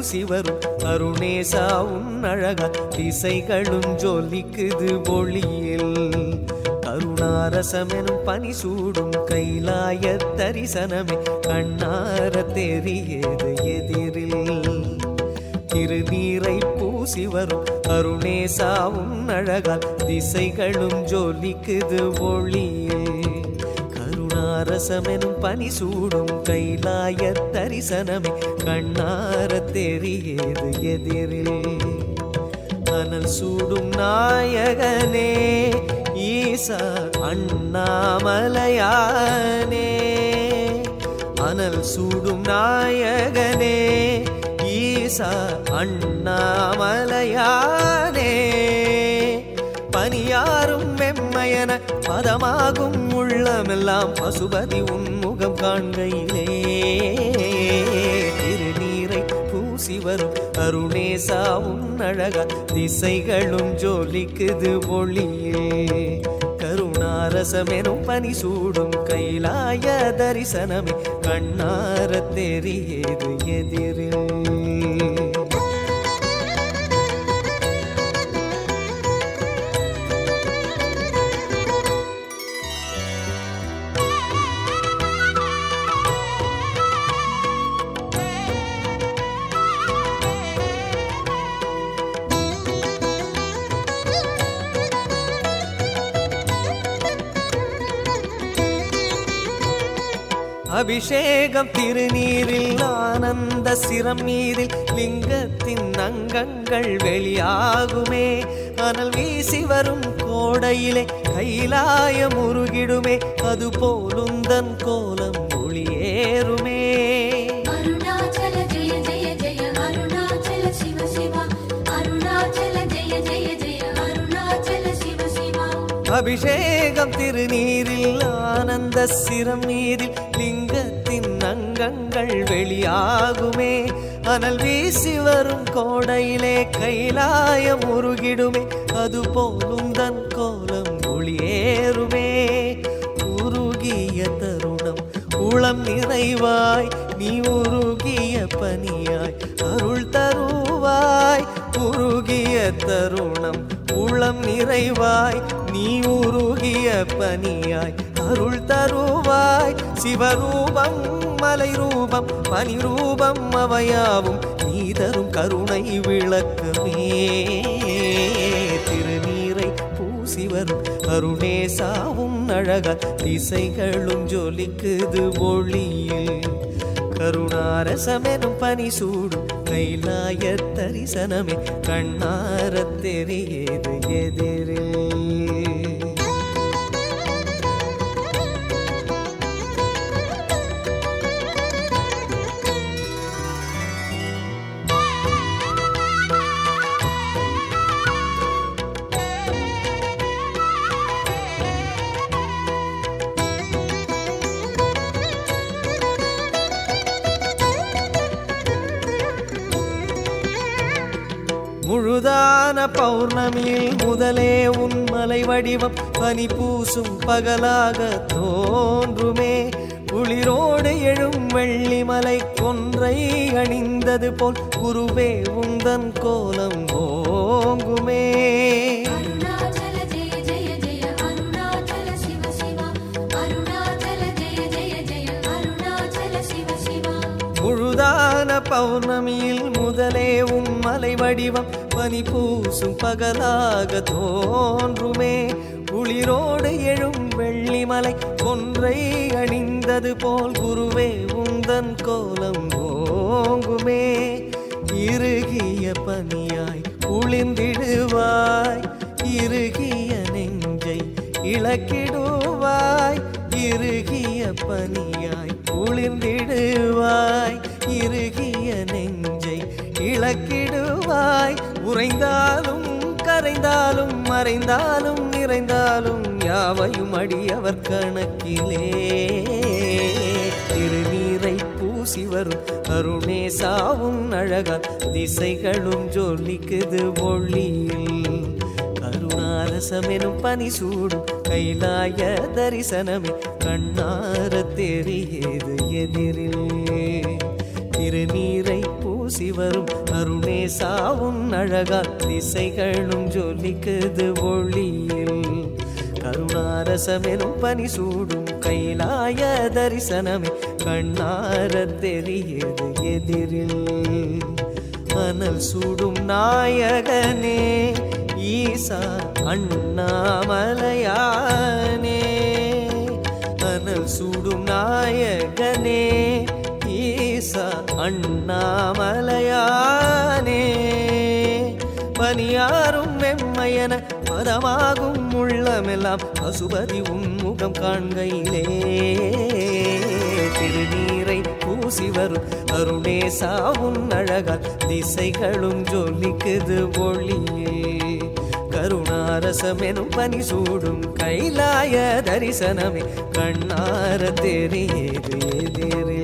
பூசி வரும் அருணேசா உன் அழகா திசைகளும் ஜொலிக்குது ஒளியில் கருணாரசமெனும் பனி சூடும் கைலாய தரிசனமே கண்ணார தெரியுது எதிரில் திருநீரை பூசி வரும் அருணேசாவும் அழகால் திசைகளும் ஜொலிக்குது ஒளியே கருணாரசமெனும் பனி சூடும் கைலாய தரிசனமே கண்ணார தெரியுது எதிரில் அனல் சூடும் நாயகனே ஈசா அண்ணாமலையானே அனல் சூடும் நாயகனே ஈசா அண்ணாமலையானே பனியாரும் வெம்மையன பதமாகும் உள்ளமெல்லாம் பசுபதி உன்முகம் காண்கையிலே திருநீரை பூசி வரும் அருணேசா உன் அழகா திசைகளும் ஜொலிக்குது ஒளியே கருணாரசமெனும் பனி சூடும் கைலாய தரிசனமே கண்ணார தெரியுது எதிரில் அபிஷேகம் திருநீரில் ஆனந்த சிரம் மீதில் லிங்கத்தின் அங்கங்கள் வெளியாகுமே அனல் வீசி வரும் கோடையிலே கைலாயம் உருகிடுமே அது போலுந்தன் கோலம் ஒளியேறுமே அருணாச்சல ஜெய ஜெய ஜெய அருணாச்சல சிவ சிவா அருணாச்சல ஜெய ஜெய ஜெய அருணாச்சல சிவ சிவா அபிஷேகம் திருநீரில் ஆனந்த சிரம் மீதில் லிங்கத்தின் அங்கங்கள் வெளியாகுமே அனல் வீசி வரும் கோடையிலே கைலாயம் உருகிடுமே அது போலும் தன் கோலம் ஒளியேறுமே உருகிய தருணம் உளம் நிறைவாய் நீ உருகிய பனியாய் அருள் தருவாய் உருகிய தருணம் உளம் நிறைவாய் நீ உருகிய பனியாய் அருள் தருவாய் சிவரூபம் மலை ரூபம் பனி ரூபம் அவையாவும் நீ தரும் கருணை விளக்கமே திருநீரை பூசி வரும் அருணேசாவும் அழகா திசைகளும் ஜொலிக்குது ஒளியில் கருணாரசமெனும் பனி சூடும் கைலாய தரிசனமே கண்ணார தெரியுது எதிரில் முழுதான பௌர்ணமியில் முதலே உன் மலை வடிவம் பனி பூசும் பகலாக தோன்றுமே குளிரோடு எழும் வெள்ளிமலை கொன்றை அணிந்தது போல் குருவே உந்தன் கோலம் ஓங்குமே அருணாச்சல ஜெய ஜெய ஜெய அருணாச்சல சிவ சிவா அருணாச்சல ஜெய ஜெய ஜெய அருணாச்சல சிவ சிவா முழுதான பௌர்ணமியில் முதலே உன் மலை வடிவம் பனி பூசும் பகலாக தோன்றுமே குளிரோடு எழும் வெள்ளிமலை கொன்றை அணிந்தது போல் குருவே உந்தன் கோலம் ஓங்குமே இறுகிய பனியாய் குளிர்ந்திடுவாய் இறுகிய நெஞ்சை இழக்கிடுவாய் இறுகிய பனியாய் குளிர்ந்திடுவாய் இறுகிய நெஞ்சை இழக்கிடுவாய் உறைந்தாலும் கரைந்தாலும் மறைந்தாலும் நிறைந்தாலும் யாவையும் அடியவர் கணக்கிலே திருநீரை பூசி வரும் அருணேசாவும் அழகா திசைகளும் ஜொலிக்குது ஒளியில் கருணாரசமெனும் பனி சூடும் கைலாய தரிசனமே கண்ணார தெரியுது எதிரில் திருநீரை பூசி பூசி வரும் அருணேசாவும் அழகால் திசைகளும் ஜொலிக்குது ஒளியில் கருணாரசமெனும் பனி சூடும் கைலாய தரிசனமே கண்ணார தெரியுது எதிரில் அனல் சூடும் நாயகனே ஈசா அண்ணாமலையானே அனல் சூடும் நாயகனே ஈசா அண்ணாமலையானே பனியாரும் மெம்மையன பதமாகும் உள்ளமெல்லாம் பசுபதி உன்முகம் காண்கையிலே திருநீரை பூசி வரும் அருணேசா உன் அழகால் திசைகளும் ஜொலிக்குது ஒளியே கருணாரசமெனும் பனி சூடும் கைலாய தரிசனமே கண்ணார தெரியுது எதிரே